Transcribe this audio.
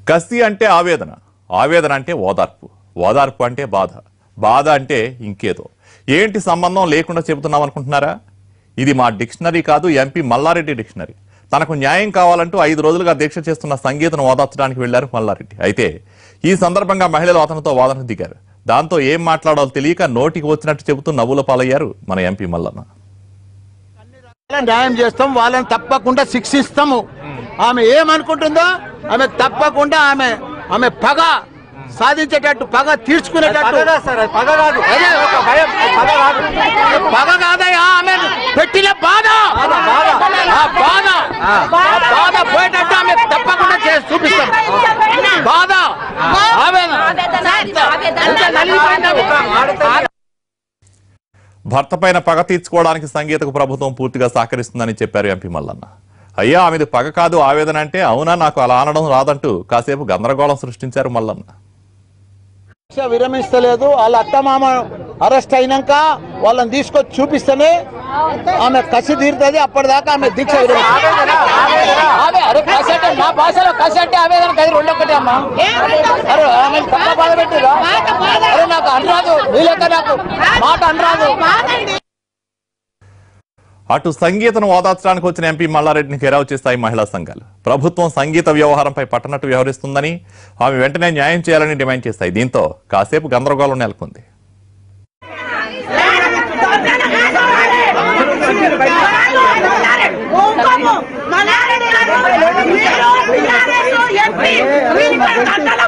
కసి అంటే ఆవేదన ఆవేదన అంటే ఓదార్పు ఓదార్పు అంటే బాధ బాధ అంటే ఇంకేదో ఏంటి సంబంధం లేకుండా చెబుతున్నాం అనుకుంటున్నారా ఇది మా డిక్షనరీ కాదు ఎంపీ మల్లారెడ్డి డిక్షనరీ తనకు న్యాయం కావాలంటూ ఐదు రోజులుగా దీక్ష చేస్తున్న సంగీతను ఓదార్చడానికి వెళ్లారు మల్లారెడ్డి అయితే ఈ సందర్భంగా మహిళలు అతనితో వాదనకు దిగారు దాంతో ఏం మాట్లాడాలో తెలియక నోటికి వచ్చినట్టు చెబుతూ నవ్వుల పాలయ్యారు మన ఎంపీ మల్లన్న వాళ్ళని న్యాయం చేస్తాం వాళ్ళని తప్పకుండా శిక్షిస్తాము ఆమె ఏమనుకుంటుందో ఆమె తప్పకుండా ఆమె ఆమె పగ సాధించేటట్టు పగ తీర్చుకునేటట్టు అదే ఒక భయం పగ కాదు పగ కాదయ్యా ఆమె పెట్టిన బాధ ఆ బాధ ఆ బాధ పోయేటట్టు ఆమె తప్పకుండా చేసి చూపిస్తాం బాధ ఆవేదన ఎంత నలిగిపోయిందో ఒక- భర్త పైన పగ తీర్చుకోవడానికి సంగీతకు ప్రభుత్వం పూర్తిగా సహకరిస్తుందని చెప్పారు ఎంపీ మల్లన్న అయ్యా ఆమెది పగ కాదు ఆవేదన అంటే అవునా నాకు అలా అనడం రాదంటూ కాసేపు గందరగోళం సృష్టించారు మల్లన్న దీక్ష విరమిస్తలేదు వాళ్ళ అత్తమామ అరెస్ట్ అయినాక వాళ్ళని తీసుకొచ్చి చూపిస్తేనే ఆమె కసి తీరుతుంది అప్పటిదాకా ఆమె దీక్ష విరమిస్తుంది. ఆమె- అరే కసి అంటే నా భాషలో కసి అంటే ఆవేదన కది రెండు ఒకటి అమ్మా అరే ఆమె తప్ప బాధ పెట్టిరా అరే నాకు అనరాదు వీళ్ళక నాకు మాట అనరాదు అటు సంగీతను ఓదార్చడానికి వచ్చిన ఎంపీ మల్లారెడ్డిని ఘెరావు చేస్తాయి మహిళా సంఘాలు ప్రభుత్వం సంగీత వ్యవహారంపై పట్టనట్టు వ్యవహరిస్తుందని ఆమె వెంటనే న్యాయం చేయాలని డిమాండ్ చేస్తాయి దీంతో కాసేపు గందరగోళం నెలకొంది ఎంపీ